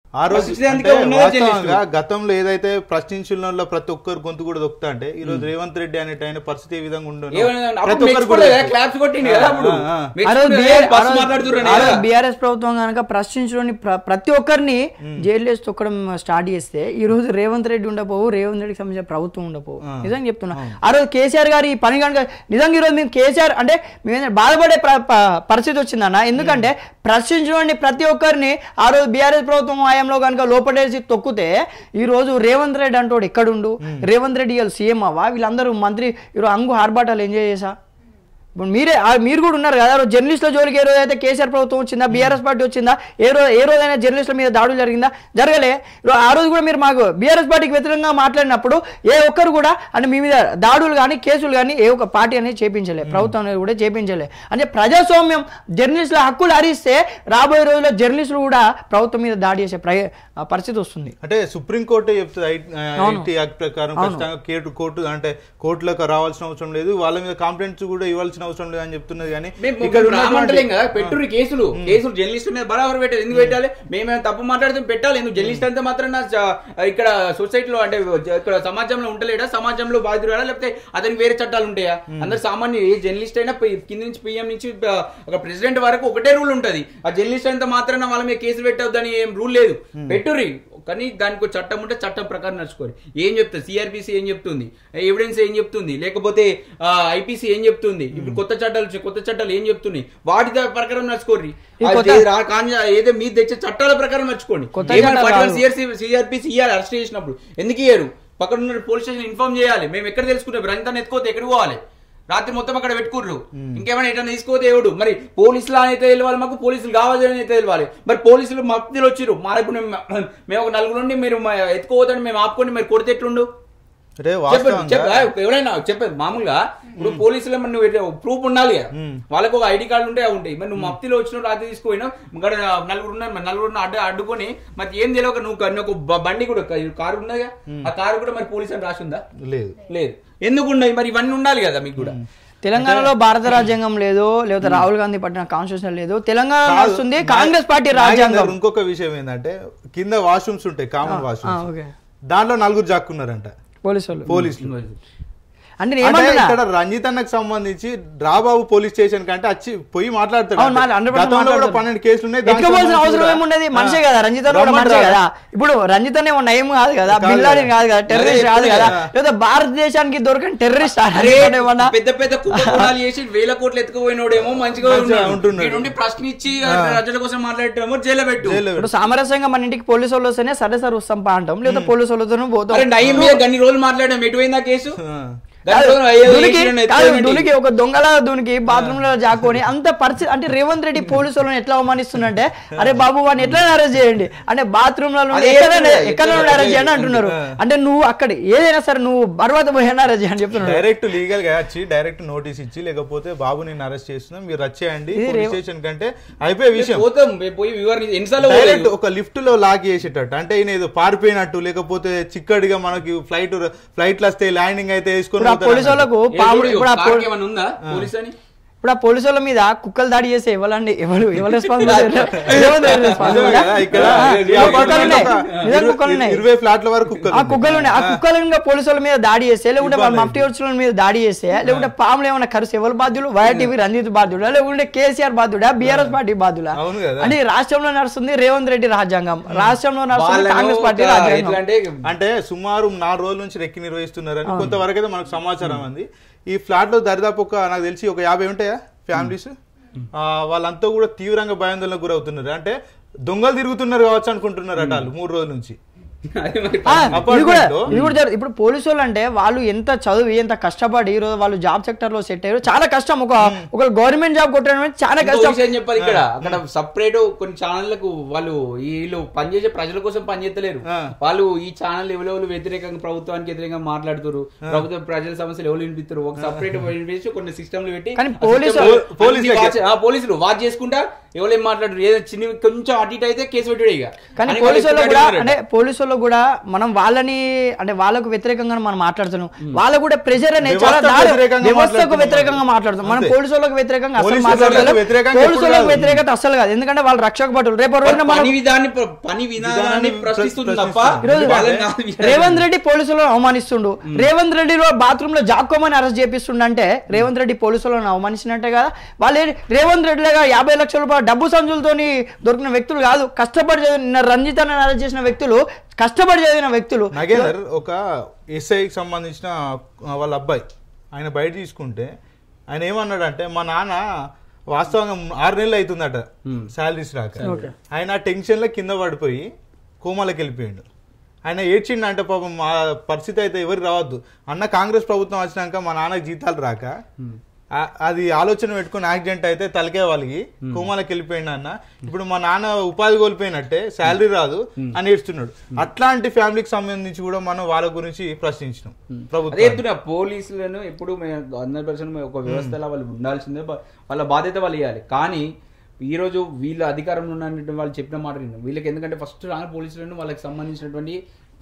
ఆ రోజు ప్రశ్నించడానికి అంటే ఉన్నదే వాస్తవంగా జర్నలిస్టులు. గతంలో ఏదైతే ప్రశ్నించిన వాళ్ళ ప్రతి ఒక్కరు గొంతు కూడా దొక్కుతా అంటే ఈ రోజు రేవంత్ రెడ్డి అనేట ఆయన పరిస్థితి ఏ విధంగా ఉండను ఏమన్నా ప్రతి అప్పుడు ఒక్కరు కూడా మెచ్చుకోలేదా? క్లాప్స్ కొట్టిండు కదా అప్పుడు. ఆ, ఆ. ఆ రోజు మెచ్చుకుంటే బిఆర్- బస్సు ఆ రోజు- మాట్లాడుతుర్రని ఆ కదా. రోజు బీఆర్ఎస్ ప్రభుత్వం కనుక ప్రశ్నించడం ప్రతి ఒక్కరిని జైలు వేసి తొక్కడం స్టార్ట్ చేస్తే ఈ రోజు రేవంత్ రెడ్డి ఉండపోవు రేవంత్ రెడ్డికి సంబంధించిన ప్రభుత్వం ఉండపోవు నిజంగా చెప్తున్నా ఆ రోజు కేసీఆర్ గారు ఈ పని కనుక నిజంగా ఈ రోజు మేము కేసీఆర్ అంటే మేము ఏంటంటే బాధపడే ప్ర- ప- పరిస్థితి వచ్చిందన్న ఎందుకంటే ప్రశ్నించడం ప్రతి ఒక్కరిని ఆ రోజు బీఆర్ఎస్ ప్రభుత్వం హయాంలో కనుక లోపడేసి తొక్కితే ఈ రోజు రేవంత్ రెడ్డి అంటోడు ఎక్కడుండు రేవంత్ రెడ్డి ఇవాళ సీఎం అవ్వా వీళ్ళందరూ మంత్రి ఈరోజు అంగు ఆర్భాటాలు ఎంజాయ్ చేసా ఇప్పుడు మీరే ఆ మీరు కూడా ఉన్నారు కదా జర్నలిస్టుల జోలికి ఏ రోజు అయితే కేసీఆర్ ప్రభుత్వం వచ్చిందా బీఆర్ఎస్ పార్టీ వచ్చిందా ఏ రోజు ఏ రోజైనా జర్నలిస్టుల మీద దాడులు జరిగిందా జరగలే ఇప్పుడు ఆ రోజు కూడా మీరు మాకు బీఆర్ఎస్ పార్టీకి వ్యతిరేకంగా మాట్లాడినప్పుడు ఏ ఒక్కరు కూడా అంటే మీ మీద దాడులు కానీ కేసులు కానీ ఏ ఒక్క పార్టీ అనేది చేపించలే ప్రభుత్వం అనేది కూడా చేపించలే అంటే ప్రజాస్వామ్యం జర్నలిస్టుల హక్కులు హరిస్తే రాబోయే రోజుల్లో జర్నలిస్టులు కూడా ప్రభుత్వం మీద దాడి చేసే ప్రయ ఆ పరిస్థితి వస్తుంది అంటే సుప్రీం కోర్టే చెప్తుంది ఐటీ యాక్ట్ ప్రకారం ఖచ్చితంగా కేటు కోర్టు అంటే కోర్టులకు రావాల్సిన అవసరం లేదు వాళ్ళ మీద కంప్లైంట్స్ కూడా ఇవ్వాల్సిన అవసరం లేదు అని చెప్తున్నది కానీ మేము ఇక్కడ మేము రామంటలేం ఉన్నటువంటి- కదా పెట్టుర్రి కేసులు కేసులు జర్నలిస్ట్ మీద బరాబర్ పెట్టాలి ఎందుకు పెట్టాలి మేమేమైనా తప్పు మాట్లాడితే పెట్టాలి ఎందుకు జర్నలిస్ట్ అంతా మాత్రం ఇక్కడ సొసైటీలో అంటే జ- ఇక్కడ సమాజంలో ఉండలేడా సమాజంలో బాధితుడా లేకపోతే అతనికి వేరే చట్టాలు ఉంటాయా అందరు సామాన్య ఏ జర్నలిస్ట్ అయినా పి- కింద నుంచి పిఎం నుంచి ప- ఒక ప్రెసిడెంట్ వరకు ఒకటే రూల్ ఉంటది ఆ జర్నలిస్ట్ అంతా మాత్రం వాళ్ళ మీద కేసు పెట్టవద్దని ఏం రూల్ లేదు పెట్టుర్రి కానీ దానికి ఒక చట్టం ఉంటే చట్టం ప్రకారం నడుచుకోరు ఏం చెప్తుంది సిఆర్పిసి ఏం చెప్తుంది ఎవిడెన్స్ ఏం చెప్తుంది లేకపోతే ఐపీసీ ఏం చెప్తుంది ఇప్పుడు కొత్త చట్టాలు వచ్చాయి. కొత్త చట్టాలు ఏం చెప్తున్నాయి వాటి దా- ప్రకారం నడుచుకోర్రి ఈ అది కొత్త- రా- కాంజ- ఏదో మీరు తెచ్చే చట్టాల ప్రకారం నడుచుకోండి కొత్త చట్టాలు కాదు. సిఆర్పిసి ఇవ్వాలి అరెస్ట్ చేసినప్పుడు ఎందుకు ఇయ్యరు పక్కన ఉన్న పోలీస్ స్టేషన్ ఇన్ఫార్మ్ చేయాలి మేము ఎక్కడ తెలుసుకుంటాం రంజితాన్ని ఎత్తుకోతే ఎక్కడికి పోవాలి రాత్రి మొత్తం అక్కడ పెట్టుకుర్రు ఇంకేమైనా ఎటన్నా తీసుకోతే ఎవడు మరి పోలీసులు అయితే తెలియాలి మాకు పోలీసులు కావాలి అని అయితే తెలియాలి మరి పోలీసులు మధ్యలో వచ్చిర్రు మా ఇప్పుడు మేము- మేము ఒక నలుగురు నుండి మీరు మా- ఎత్తుకోవద్దని మేము ఆపుకొని మీరు కొడితే ఎట్లుండు అంటే చెప్పండి వాస్తవంగా చెప్ప ఎవరైనా చెప్పేది మామూలుగా ఇప్పుడు పోలీసులు మరి నువ్వు ప్రూఫ్ ఉండాలి కదా వాళ్ళకు ఒక ఐడి కార్డు ఉంటే అవి ఉంటాయి మరి నువ్వు మప్తిలో వచ్చిన రాత్రి తీసుకుపోయినా ఇక్కడ నలుగురు ఉన్నారు మరి నలుగురు అడ్డు అడ్డుకొని మరి ఏం తెలియక నువ్వు క- నువ్వు ఒక బ- బండి కూడా క- కారు ఉన్నదిగా ఆ కారు కూడా మరి పోలీస్ అని రాసి ఉందా లేదు లేదు ఎందుకు ఉన్నాయి మరి ఇవన్నీ ఉండాలి కదా మీకు కూడా తెలంగాణలో భారత రాజ్యాంగం లేదు లేకపోతే రాహుల్ గాంధీ పట్టిన కాన్స్టిట్యూషన్ లేదు తెలంగాణ కాదు. వస్తుంది కాంగ్రెస్ పార్టీ నాగేందర్ రాజ్యాంగం ఇంకొక విషయం ఏంటంటే కింద వాష్రూమ్స్ ఉంటాయి కామన్ ఆ, వాష్రూమ్స్ ఓకే దాంట్లో నలుగురు జాక్కున్నారంట పోలీసు వాళ్ళు పోలీసులు అంటే నేను అంటే ఏమంటున్నా ఇక్కడ రంజిత్ అన్నకు సంబంధించి రాబాబు పోలీస్ స్టేషన్ కంటే వచ్చి పోయి మాట్లాడతాడు అవును, మాట్లా- 100% గతంలో కూడా మాట్లాడతాడు. పన్నెండు కేసులు ఉన్నాయి దానికి ఎత్తుకోవాల్సిన సంబంధించి అవసరం కూడా- ఏముండదు ఆ, మనిషే కదా రంజిత్ అన్న కూడా రమ్మంటారా? మనిషే కదా ఇప్పుడు రంజిత్ అనే ఉన్న నయం కాదు కదా కాదు బిల్లాడి కదా. కాదు కదా టెర్రరిస్ట్ అదే కాదు కదా కదా. లేదా భారతదేశానికి దొరకని టెర్రరిస్ట్ అరే పెద్ద పెద్ద కుంభకోణాలు చేసి వేల కోట్లు ఎత్తుకుపోయినోడేమో మంచిగా మంచిగా ఉన్నాడు ఉంటున్నాడు. ఈ నుండి ప్రశ్నించి ప్రజల కోసం మాట్లాడటమో జైలు పెట్టు జైల్లో ఇప్పుడు సామరస్యంగా మన ఇంటికి పోలీసు వాళ్ళు వస్తేనే సరే సార్ వస్తాం పా అంటాం లేదా పోలీసు వాళ్ళతో పోతాం అరే నయం మీద గన్ని రోజులు మాట్లాడడం ఎటువైందా కేసు ఆ. గన్ని కాదు, రోజులు అయ్యో, దునికి- ఈశ్వరుని కాదు, ఎత్తుకోమేంటి? దునికి ఒక దొంగల దునికి బాత్రూమ్ లో జాకొని అంత పరిస్థితి అంటే రేవంత్ రెడ్డి పోలీసు వాళ్ళని ఎట్లా అవమానిస్తుందంటే అరే బాబు వాడిని ఎట్లా అరెస్ట్ చేయండి అంటే బాత్రూమ్ లో అదే ఎక్కడ చెప్తున్నా, ఎక్కడ ఎక్కడ అరెస్ట్ చేయండి అదే అంటున్నారు అంటే నువ్వు అక్కడ ఏదైనా సరే నువ్వు బర్వాత పోయినా అరెస్ట్ చేయని చెప్తున్నాడు డైరెక్ట్ లీగల్ గా వచ్చి డైరెక్ట్ నోటీస్ ఇచ్చి లేకపోతే బాబు నేను అరెస్ట్ చేస్తున్నాం మీరు వచ్చేయండి ఇది పోలీస్ రేవ- స్టేషన్ కంటే అయిపోయే విషయం పోతాం రేపు పోయి వివరణ ఎన్నిసార్లు డైరెక్ట్ పోలేదు? ఒక లిఫ్ట్ లో లాక్ చేసేటట్టు అంటే ఈయన ఏదో పారిపోయినట్టు లేకపోతే చిక్కడిగా మనకి ఫ్లైట్ ఫ్లైట్ లో వస్తే ల్యాండింగ్ అయితే వేసుకొని ఇప్పుడు ఆ పోతాడు పోలీసు వాళ్ళకు ఏ పాముడు చూడు, ఇప్పుడు ఆ కార్కి పో- ఏమన్నా ఉందా పోలీస్ అని ఇప్పుడు ఆ పోలీసు వాళ్ళ మీద కుక్కలు దాడి చేస్తే ఎవరండి ఎవరు ఎవరు రెస్పాన్సిబిలిటీ నిజమే కదా, ఇక్కడ ఈ apartment ఒక ఇరవై- ఇరవై ఫ్లాట్ల వరకు కుక్కలు ఆ ఉన్నాయి. కుక్కలు ఉన్నాయి ఆ కుక్కలు ఇంకా పోలీసు వాళ్ళ మీద దాడి చేస్తే లేకుంటే వాళ్ళ మఫ్టీ వచ్చుల మీద దాడి చేస్తే లేకుంటే పాములు ఏమైనా కరిస్తే ఎవరు బాధ్యులు వైటీవీ రంజిత్ బాధ్యుడా లేకుంటే కేసీఆర్ బాధ్యుడా బీఆర్ఎస్ పార్టీ బాధ్యులా అవును కదా. అంటే ఈ రాష్ట్రంలో నడుస్తుంది రేవంత్ రెడ్డి రాజ్యాంగం రాష్ట్రంలో నడుస్తుంది వాళ్ళను కాంగ్రెస్ పార్టీ ఒక రాజ్యాంగం ఎట్లా అంటే అంటే సుమారు నాలుగు రోజుల నుంచి రెక్కి నిర్వహిస్తున్నారని కొంతవరకు అయితే మనకు సమాచారం అంది ఈ ఫ్లాట్ లో దరిదాపు ఒక నాకు తెలిసి ఒక యాభై ఉంటాయా ఫ్యామిలీస్ వాళ్ళంతా కూడా తీవ్రంగా భయాందోళనకు గురవుతున్నారు అంటే దొంగలు తిరుగుతున్నారు కావచ్చు అనుకుంటున్నారు అట వాళ్ళు మూడు రోజుల నుంచి అది మరి ఆ, ఇది కూడా Apartment లో- ఇది కూడా జరుగు- ఇప్పుడు పోలీసు వాళ్ళు అంటే వాళ్ళు ఎంత చదువు ఎంత కష్టపడి ఈ రోజు వాళ్ళు జాబ్ సెక్టర్ లో సెట్ అయ్యారు చాలా కష్టం ఒక ఒక గవర్నమెంట్ జాబ్ కొట్టడం అనేది చాలా ఇంకో కష్టం విషయం చెప్పాలి ఇక్కడ అక్కడ సపరేట్ కొన్ని ఛానళ్లకు వాళ్ళు వీళ్ళు పనిచేసే ప్రజల కోసం పనిచేస్తలేరు ఆ. వాళ్ళు ఈ ఛానల్ ఎవరెవరు వ్యతిరేకంగా ప్రభుత్వానికి వ్యతిరేకంగా మాట్లాడుతారు ప్రభుత్వ ప్రజల సమస్యలు ఎవరు వినిపిస్తారు ఒక సపరేట్ వినిపించి కొన్ని సిస్టమ్లు పెట్టి కానీ ఆ పోలీసు- system లో పోలీసులకే- అన్ని watch- ఆ, పోలీసులు వాచ్ చేసుకుంటా ఎవరేం మాట్లాడరు ఏదో చిన్న కొంచెం అటు ఇటు అయితే కేసు పెట్టుడే ఇక కానీ అని పోలీసు వాళ్ళు వాళ్ళు కూడా ఎప్పుడు అంటే పోలీసు వాళ్ళు వాళ్ళు కూడా మనం వాళ్ళని అంటే వాళ్ళకు వ్యతిరేకంగా మనం మాట్లాడుతున్నాం వాళ్ళకు కూడా ప్రెషర్ అనేది చాలా వ్యవస్థకు దారు- వ్యతిరేకంగా వ్యవస్థకు మాట్లాడుతున్నాం. వ్యతిరేకంగా మాట్లాడుతాం మనం అంతే. పోలీసు వాళ్ళకి వ్యతిరేకంగా అసలు పోలీసు మాట్లాడలేదు వాళ్ళకు వ్యతిరేకంగా పోలీసు ఎప్పుడు వాళ్ళకి కాదు. వ్యతిరేకత అసలు కాదు ఎందుకంటే వాళ్ళు రక్షక భటులు రేపు రోజున మనం పని విధాన్ని ప్ర- పని విధానాన్ని విధానాన్ని ప్రశ్నిస్తుంది తప్ప ప్రశ్నిస్తుంది. ఈరోజు వాళ్ళని కాదు విధానం. రేవంత్ రెడ్డి పోలీసులను అవమానిస్తుండు రేవంత్ రెడ్డి బాత్రూమ్ లో జాక్కోమని అరెస్ట్ చేపిస్తుండంటే రేవంత్ రెడ్డి పోలీసులను అవమానించినట్టే కదా వాళ్ళు ఏ- రేవంత్ రెడ్డి లాగా యాభై లక్షల రూపాయల డబ్బు సంచులతోని దొరికిన వ్యక్తులు కాదు కష్టపడి చదివిన నిన్న రంజిత్ అని అరెస్ట్ చేసిన వ్యక్తులు కష్టపడి చదివిన వ్యక్తులు నగేందర్ ఒక ఎస్ఐకి సంబంధించిన ఆ, వాళ్ళ అబ్బాయి ఆయన బయట తీసుకుంటే ఆయన ఏమన్నాడంటే మా నాన్న వాస్తవంగా ఆరు నెలలు అవుతుందట శాలరీస్ రాక ఆయన టెన్షన్ లో కింద పడిపోయి కోమాలకు వెళ్ళిపోయిండు ఆయన ఏడ్చిండు అంటే పాపం మా పరిస్థితి అయితే ఎవరికి రావద్దు అన్న కాంగ్రెస్ ప్రభుత్వం వచ్చినాక మా నాన్నకి జీతాలు రాక ఆ- అది ఆలోచన పెట్టుకుని యాక్సిడెంట్ అయితే తలకే వాళ్ళకి కోమాలకు వెళ్ళిపోయిండు అన్న ఇప్పుడు మా నాన్న ఉపాధి కోల్పోయినట్టే శాలరీ రాదు అని ఏడుస్తున్నాడు అట్లాంటి ఫ్యామిలీకి సంబంధించి కూడా మనం వాళ్ళ గురించి ప్రశ్నించినాం అదే ప్రభుత్వం చెప్తున్నా పోలీసులను ఎప్పుడు హండ్రెడ్ పర్సెంట్ ఒక వ్యవస్థలో వాళ్ళు ఉండాల్సిందే బ- వాళ్ళ బాధ్యత వాళ్ళు ఇవ్వాలి కానీ ఈ రోజు వీళ్ళ అధికారంలో ఉన్నటువంటి వాళ్ళు చెప్పిన మాట విన్నాం వీళ్ళకి ఎందుకంటే ఫస్ట్ రాని పోలీసులను వాళ్ళకి సంబంధించినటువంటి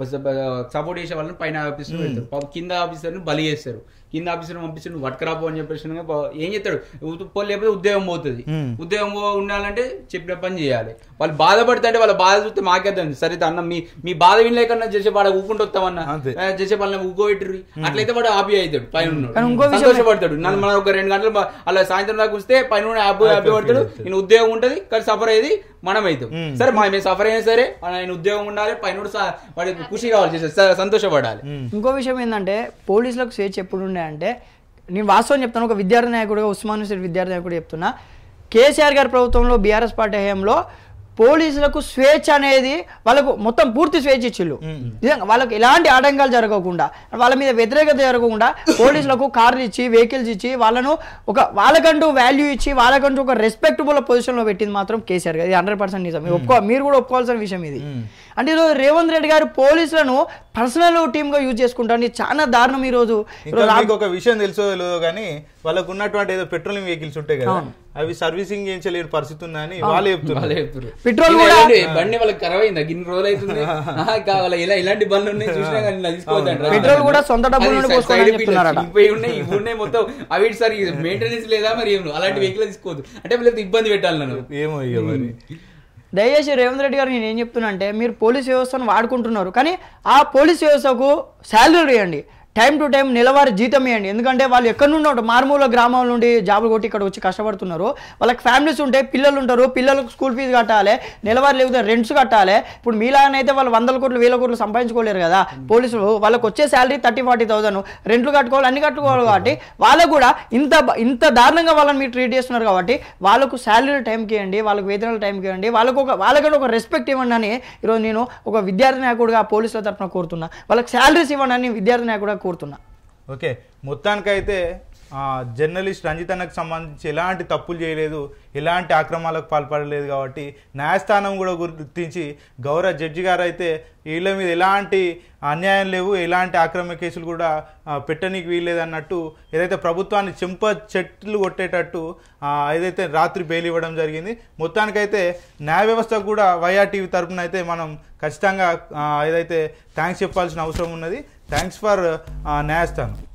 సపోర్ట్ చేసే వాళ్ళని పైన ఆఫీసర్ పెడతారు పాపం కింద ఆఫీసర్ని బలి చేస్తారు కింద ఆఫీసర్ పంపిస్తారు నువ్వు వట్కరాపు అని చెప్పేసి పో- ఏం చేస్తాడు ఉ- పో- లేకపోతే ఉద్యోగం పోతుంది ఉద్యోగం పో- ఉండాలంటే చెప్పిన పని చేయాలి వాళ్ళు బాధపడుతుంటే వాళ్ళ బాధ చూస్తే మాకేద్దాం సరే అన్న మీ మీ బాధ వినలేకన్నా చేసే వాడు ఊకుంటూ వస్తామన్నా అంతే. ఆ, చేసే వాళ్ళని ఊకోబెట్టి అట్లయితే వాడు హ్యాపీ అవుతాడు పైన ఉన్నాడు. కానీ ఇంకో విషయం సంతోషపడతాడు నన్ను మనం ఒక రెండు గంటలు బా- అలా సాయంత్రం దాకా వస్తే పైన ఉన్న హ్యాపీ హ్యాపీ పడతాడు నేను ఉద్యోగం ఉంటది కానీ సఫర్ అయ్యేది మనం అవుతాం సరే మా మేము సఫర్ అయినా సరే ఆయన ఉద్యోగం ఉండాలి పైన కూడా సా- వాడికి ఖుషి కావాలి చేసే స- సంతోషపడాలి ఇంకో విషయం ఏంటంటే పోలీసులకు స్వేచ్ఛ ఎప్పుడు ఉండే అంటే నేను వాస్తవం చెప్తాను ఒక విద్యార్థి నాయకుడుగా ఉస్మాన్ యూనివర్సిటీ విద్యార్థి నాయకుడు చెప్తున్నా కేసీఆర్ గారి ప్రభుత్వంలో బీఆర్ఎస్ పార్టీ హయాంలో పోలీసులకు స్వేచ్ఛ అనేది వాళ్ళకు మొత్తం పూర్తి స్వేచ్ఛ ఇచ్చిళ్ళు నిజంగా వాళ్ళకి ఎలాంటి ఆటంకాలు జరగకుండా వాళ్ళ మీద వ్యతిరేకత జరగకుండా పోలీసులకు కార్లు ఇచ్చి వెహికల్స్ ఇచ్చి వాళ్ళను ఒక వాళ్ళకంటూ వాల్యూ ఇచ్చి వాళ్ళకంటూ ఒక రెస్పెక్టబుల్ పొజిషన్లో పెట్టింది మాత్రం కేసీఆర్ గారు ఇది హండ్రెడ్ పర్సెంట్ నిజం మీరు ఒప్పుకో మీరు కూడా ఒప్పుకోవాల్సిన విషయం ఇది అంటే ఈరోజు రేవంత్ రెడ్డి గారు పోలీసులను పర్సనల్ టీమ్ గా యూజ్ చేసుకుంటారు ఇది చాలా దారుణం ఈ రోజు ఇంకా మీకు ఒక విషయం తెలుసో లేదో కానీ వాళ్ళకు ఉన్నటువంటి ఏదో పెట్రోలింగ్ వెహికల్స్ ఉంటాయి కదా అవి సర్వీసింగ్ చేయించలేని పరిస్థితి ఉందని వాళ్ళే వాళ్ళే చెప్తున్నారు చెప్తుర్రు. పెట్రోల్ ఇలా కూడా- ఇలాంటి బండి వాళ్ళకి ఖరాబ్ అయిందా గిన్ని రోజులు అవుతుంది ఆహా, కావాలా ఇలా ఇలాంటి బండ్లు ఉన్నాయి చూసినా కానీ ఇలా తీసుకోవద్దంటారా? పెట్రోల్ కూడా సొంత డబ్బుల అది నుండి సై- పోసుకోవాలని సైడ్ పిల్లలు చెప్తున్నారట. చినిగిపోయి ఉన్నాయి ఇవి ఉన్నాయి మొత్తం అవి సార్ మెయింటెనెన్స్ లేదా మరి ఏం అలాంటి వెహికల్ తీసుకోవద్దు అంటే వీళ్ళకి ఇబ్బంది పెట్టాలి నన్ను ఏమో ఇక మరి దయచేసి రేవంత్ రెడ్డి గారు నేను ఏం చెప్తున్నా అంటే మీరు పోలీస్ వ్యవస్థను వాడుకుంటున్నారు కానీ ఆ పోలీస్ వ్యవస్థకు శాలరీ ఇవ్వండి టైం టు టైం నెలవారీ జీతం ఇవ్వండి ఎందుకంటే వాళ్ళు ఎక్కడి నుండి ఉంటారు మారుమూల గ్రామాల నుండి జాబులు కొట్టి ఇక్కడ వచ్చి కష్టపడుతున్నారు వాళ్ళకి ఫ్యామిలీస్ ఉంటాయి పిల్లలు ఉంటారు పిల్లలకు స్కూల్ ఫీజు కట్టాలి నెలవారీ లేకపోతే రెంట్స్ కట్టాలి ఇప్పుడు మీలాగనైతే వాళ్ళు వందల కోట్లు వేల కోట్లు సంపాదించుకోలేరు కదా పోలీసులు వాళ్ళకి వచ్చే శాలరీ థర్టీ ఫార్టీ థౌసండ్ రెంట్లు కట్టుకోవాలి అన్ని కట్టుకోవాలి కాబట్టి వాళ్ళకు కూడా ఇంత బ- ఇంత దారుణంగా వాళ్ళని మీరు ట్రీట్ చేస్తున్నారు కాబట్టి వాళ్ళకు శాలరీ టైంకి ఇవ్వండి వాళ్ళకు వేతనాలు టైంకి ఇవ్వండి వాళ్ళకు ఒక వాళ్ళకంటే ఒక రెస్పెక్ట్ ఇవ్వండి అని ఈరోజు నేను ఒక విద్యార్థి నాయకుడిగా పోలీసుల తరఫున కోరుతున్నా వాళ్ళకి శాలరీస్ ఇవ్వండి అని విద్యార్థి నాయకుడిగా కోరుతున్నా ఓకే మొత్తానికైతే ఆ, జర్నలిస్ట్ రంజిత్ అన్నకు సంబంధించి ఎలాంటి తప్పులు చేయలేదు ఎలాంటి అక్రమాలకు పాల్పడలేదు కాబట్టి న్యాయస్థానం కూడా గుర్తించి గౌరవ జడ్జి గారు అయితే వీళ్ళ మీద ఎలాంటి అన్యాయం లేవు ఎలాంటి ఆక్రమ కేసులు కూడా ఆ, పెట్టనీకి వీల్లేదు అన్నట్టు ఏదైతే ప్రభుత్వాన్ని చెంప చెట్లు కొట్టేటట్టు ఆ, ఏదైతే రాత్రి బెయిల్ ఇవ్వడం జరిగింది మొత్తానికైతే న్యాయ వ్యవస్థకు కూడా వైఆర్ టీవీ తరపున అయితే మనం ఖచ్చితంగా ఆ, ఏదైతే థ్యాంక్స్ చెప్పాల్సిన అవసరం ఉన్నది థ్యాంక్స్ ఫర్ న్యాయస్థానం